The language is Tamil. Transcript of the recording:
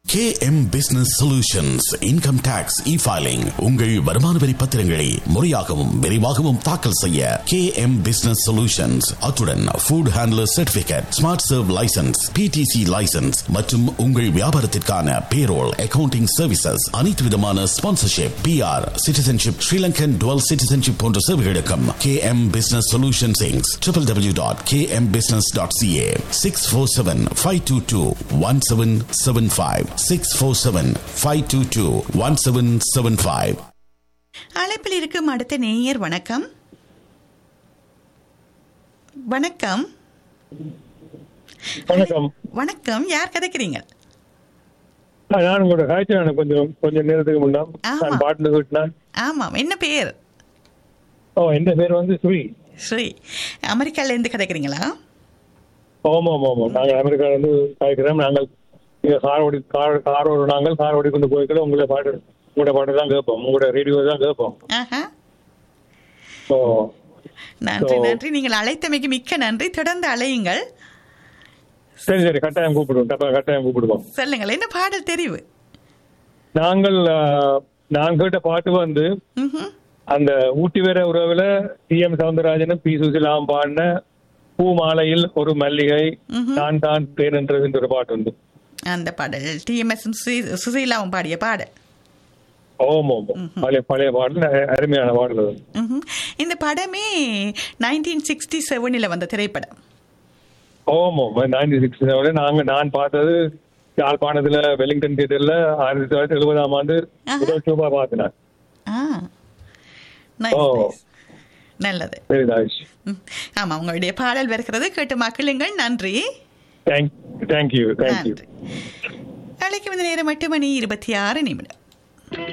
KM business solutions income tax e filing உங்கள் வருமான வரி பத்திரங்களை முறையாகவும் விரைவாகவும் தாக்கல் செய்ய KM பிசினஸ் சொல்யூஷன்ஸ் அத்துடன் food handler certificate smart serve licence PTC licence மற்றும் உங்கள் வியாபாரத்திற்கான பேரோல் அக்கவுண்டிங் சர்வீசஸ் அனைத்து விதமான sponsorship PR citizenship Sri Lankan dual citizenship போன்ற சேவைகளுக்கும் KM பிசினஸ் சொல்யூஷன்ஸ் இங்ஸ் triple W dot KM business dot CA six four seven five two two one seven seven five six four seven five two two one seven seven five அழைப்பில் இருக்கும் அடுத்த நேயர் வணக்கம் வணக்கம் வணக்கம் வணக்கம் யார் கதைக்கிறீங்க ஆ, நான் உங்களோட காய்ச்சல் எனக்கு கொஞ்சம் கொஞ்சம் நேரத்துக்கு முன்னா ஆமா. நான் பாட்டு கேட்டினேன் ஆமாம் என்ன பேர் ஓ என் பேர் வந்து ஸ்ரீ ஸ்ரீ அமெரிக்கால இருந்து கதைக்கிறீங்களா ஆமா ஆமா ஆமா நாங்கள் அமெரிக்கால இருந்து காய்க்கிறோம் நாங்கள் இங்க கார் ஓடி கார் கார் ஓடு நாங்கள் கார் ஓடி கொண்டு போய்க்கல உங்களை பாட்டு உங்களோட பாட்டு தான் கேட்போம் உங்களோட ரேடியோ தான் கேட்போம் ஆஹா ஸோ நன்றி So- நன்றி நீங்கள் அழைத்தமைக்கு மிக்க நன்றி தொடர்ந்து அழையுங்கள் சரி சரி கட்டாயம் கூப்பிடுவோம் கட்டாயம் கட்டாயம் கூப்பிடுவோம் சொல்லுங்கள் என்ன பாடல் தெரிவு நாங்கள் ஆ, நான் கேட்ட பாட்டு வந்து ம்ஹும். அந்த ஊட்டி வேற உறவுல டி எம் சவுந்தரராஜனும் பி சுசிலாம் பாடின பூ மாலையில் ஒரு மல்லிகை நான் தான் தேன் என்றதுன்ற ஒரு பாட்டு உண்டு அந்த பாடல் டிஎம்எஸ் சுசீலாவும் பாடிய பாடல் ஓம் ஓம் பழைய பழைய பாடல் அ- அருமையான பாடல் அது ம்ஹும். இந்த படமே நைன்டீன் சிக்ஸ்டி செவனில் வந்த திரைப்படம் ஓம் ஓம் நைன்டி சிக்ஸ் நாங்க நான் பார்த்தது யாழ்ப்பாணத்துல வெலிங்டன் தியேட்டர்ல ஆயிரத்தி தொள்ளாயிரத்தி எழுபதாம் ஆண்டு ஆஹா. முதல் ஷோபா பார்த்தேன் ஆ நைஸ் ஓ. நைஸ் நல்லது சரி தாஷ் ம். ஆமா உங்களுடைய பாடல் வருகிறது கேட்டு மக்களுங்கள் நன்றி தேங்க் தேங்க்யூ தேங்க்யூ நன்றி நாளைக்கு வந்து நேரம் எட்டு மணி இருபத்தி ஆறு நிமிடம்